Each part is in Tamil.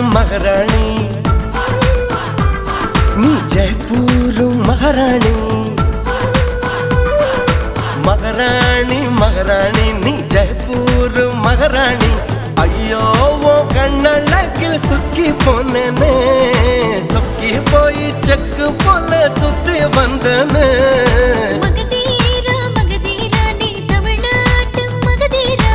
மகாராணி நீ ஜெய்ப்பூர் மகாராணி மகாராணி மகாராணி நீ ஜெய்ப்பூர் மகாராணி ஐயோ ஓ கண்ணழகில் சுக்கி போனேனே சுக்கி போய் செக்கு போல சுத்தி வந்தனே மகதீரா மகதீரா நீ தமிழ்நாட்டு மகதீரா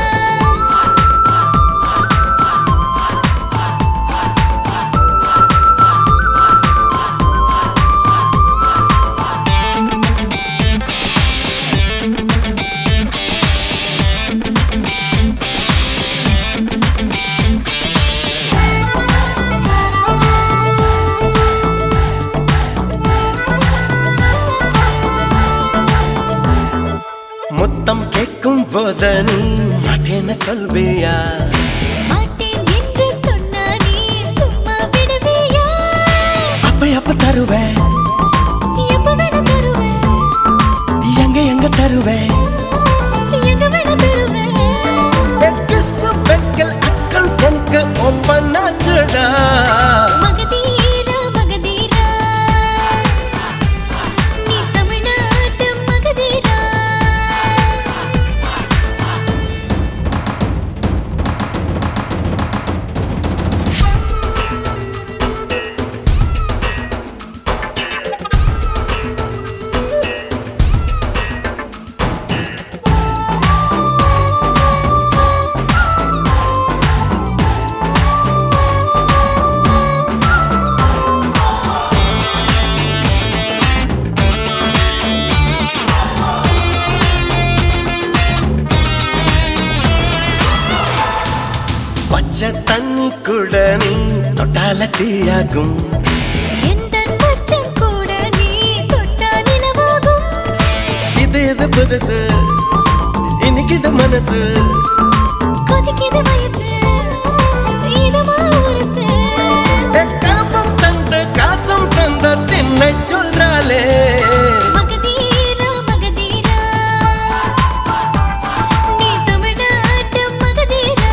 முத்தம் கேட்கும் போத நீ மாட்டேன்னு சொல்வியா மாட்டேன் என்று சொன்னா நீ சும்மா விடுவியா அப்ப அப்ப தருவேன் எப்ப வேணா தருவேன் எங்க எங்க தருவேன் எங்க வேணா தருவேன் எக்கசு பெக்கல் அக்கௌண்ட் ஓப்பன் ஆச்சுடா மகதீரா மகதீரா நீ தமிழ்நாட்டு மகதீரா பச்சை தண்ணி கூட நீ தொட்டால தீயாகும் எந்தன் பச்சம் கூட நீ தொட்டா நிலவாகும் இது இது புதுசு இன்னைக்கு இது மனசு கொதிக்குது வயசு இதமா உரசு ஏ, கருப்பம் தந்து காசம் தந்த தின்னை சொல்றாளே மகதீரா மகதீரா நீ தமிழ்நாட்டு மகதீரா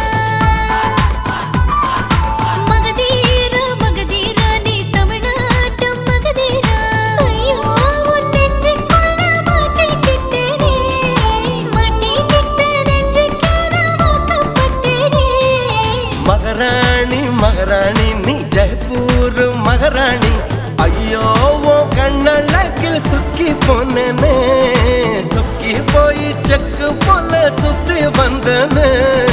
மகதீரா மகதீரா நீ தமிழ்நாட்டு மகதீரா ஐயோ உன் நெஞ்சுக்குள்ள மாட்டிக்கிட்டேனே மாட்டிக்கிட்ட நெஞ்சுக்கே நான் வாக்கப்பட்டேனே மகாராணி மகாராணி நீ ஜெய்ப்பூர் மகாராணி ஐயோ ஓ கண்ணழகில் சுக்கி போனேனே சுக்கி போய் செக்கு போல சுத்தி வந்தனே